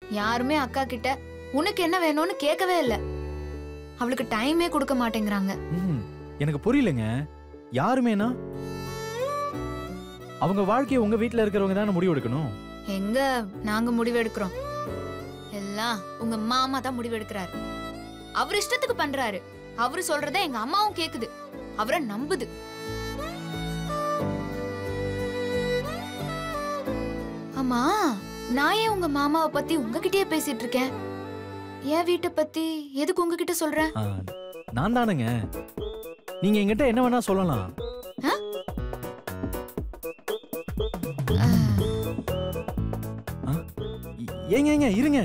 யாருமே அக்கா கிட்ட உனக்கு என்ன வேணும்னு கேட்கவே இல்ல அவளுக்கு டைமே கொடுக்க மாட்டேங்கிறாங்க ம், எனக்கு புரியலங்க யாருமேனா அவங்க வாழ்க்கையை உங்க வீட்ல இருக்கிறவங்க தானே முடிவு எடுக்கணும் எங்க நாங்க முடிவெடுக்கிறோம் எல்லாம் உங்க மாமா தான் முடிவெடுக்கிறாரு அவர் இஷ்டத்துக்கு பண்றாரு அவரு சொல்றத எங்க அம்மாவும் கேக்குது அவரை நம்புது ஆமா நான் ஏன் உங்க மாமாவை பத்தி உங்ககிட்டயே பேசிட்டு இருக்கேன் என் வீட்டை பத்தி எதுக்கு உங்ககிட்ட சொல்றேன் ஆ, நான் தானுங்க நீங்க என்கிட்ட என்ன வேணா சொல்லலாம் ஆ, இ- ஏங்க ஏங்க இருங்க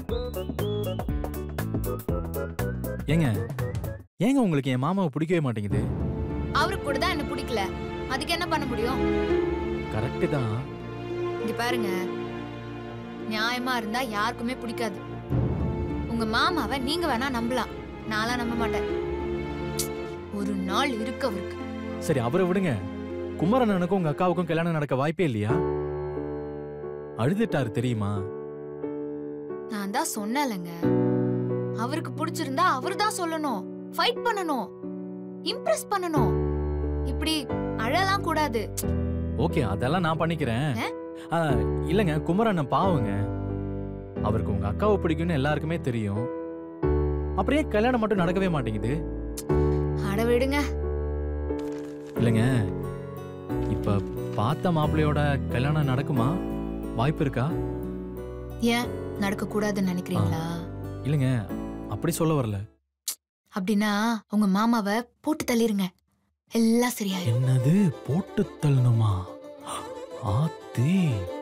ஏங்க ஏங்க உங்களுக்கு என் மாமாவை பிடிக்கவே மாட்டேங்குது அவருக்கு கூட தான் என்ன பிடிக்கல அதுக்கு என்ன பண்ண முடியும் கரெக்டு தான் இங்க பாருங்க நியாயமா இருந்தா யாருக்குமே பிடிக்காது உங்க மாமாவை நீங்க வேணா நம்பலாம் நான்லாம் நம்ப மாட்டேன் ஒரு நாள் இருக்கு அவருக்கு சரி அவரை விடுங்க குமரண்ணனுக்கும் உங்க அக்காவுக்கும் கல்யாணம் நடக்க வாய்ப்பே இல்லையா அழுதுட்டாரு தெரியுமா நான் தான் சொன்னேன்லங்க அவருக்கு பிடிச்சிருந்தா அவரு தான் சொல்லணும் ஃபைட் பண்ணணும் இம்ப்ரெஸ் பண்ணணும் இப்படி அழலாம் கூடாது ஓகே அதெல்லாம் நான் பண்ணிக்கிறேன் ஆ? ஆ, இல்லைங்க குமரண்ணன் பாவங்க அவருக்கு உங்க அக்காவை பிடிக்கும்னு எல்லாருக்குமே தெரியும் அப்படியே கல்யாணம் மட்டும் நடக்கவே மாட்டேங்குது அட விடுங்க இல்லைங்க இப்ப பார்த்த மாப்பிள்ளையோட கல்யாணம் நடக்குமா வாய்ப்பு இருக்கா ஏன் நடக்க கூடாதுன்னு நினைக்கிறீங்களா இல்லைங்க அப்படி சொல்ல வரல அப்படின்னா உங்க மாமாவை போட்டு தள்ளிருங்க எல்லாம் சரியாயிரும் என்னது போட்டு தள்ளணுமா ஆத்தே